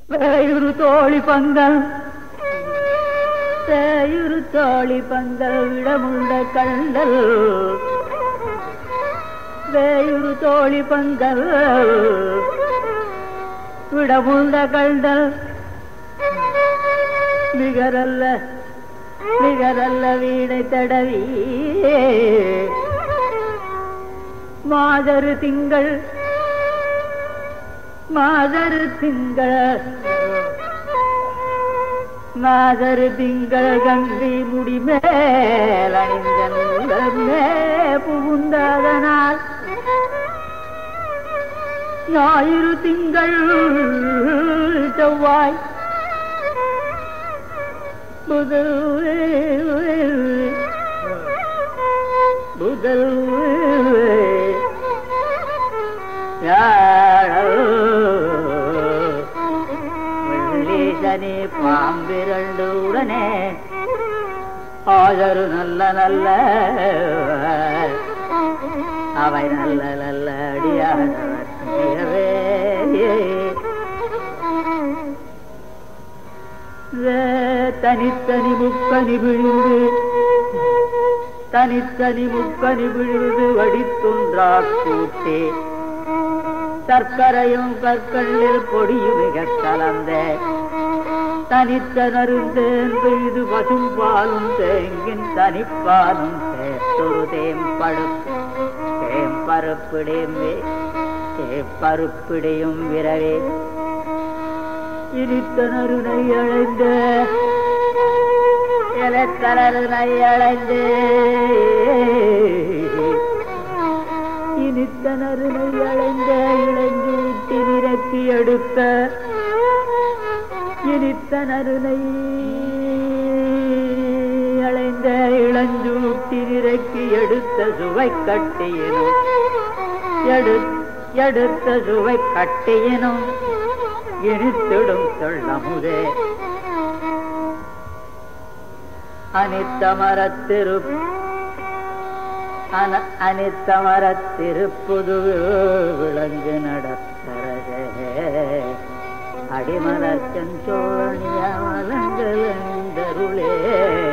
வேயுரு தோழி பங்கல் வேயுரு தோழி பங்கல் விடமுண்ட கண்டல் வேயுரு தோழி பங்கல் விடமுண்ட கண்டல் நிகரல்ல நிகரல்ல வீடை தடவி மாதரு திங்கள் மாதரு திங்கள் மாதரு திங்கள் கங்கை முடிமேல் அணிந்தே புகுந்ததனால் ஞாயிறு திங்கள் செவ்வாய் முதல் முதல் வெள்ளி சனி பாம்பிரண்டு உடனே ஆதரு நல்ல நல்ல அவை நல்ல நல்ல அடியானவர் மிகவே தனித்தனி முக்கனி விழுந்து தனித்தனி முக்கனி விழுந்து வடித்துன்றா கூட்டே சர்க்கரையும் கற்களில் பொடியும் மிக கலந்த தனித்த நருந்தேன் பெய்து பசும் பாலும் தேங்கின் தனிப்பாலும் சேர்த்தொரு தேம்படுப்பு தேம்பருப்பிடையும் தேப்பருப்பிடையும் விரவே இனித்தனருனை அழைந்த இலத்தனருனை அழைந்து இனித்தனருனை அழைந்த இளஞ்சூட்டி நிறக்கி எடுத்த இனித்தனருனை அழைந்த இளஞ்சூட்டி நிறக்கி எடுத்த சுவை கட்டியனும் எடுத்த சுவை கட்டியனும் இனித்திடும் சொல்லமுதே அனித்தமரத்திரு அனித்தமரத்திருப்புது விளங்கு நடத்தரகே அடிமலர்ச்சன் சோழனிய மலங்களந்தருளே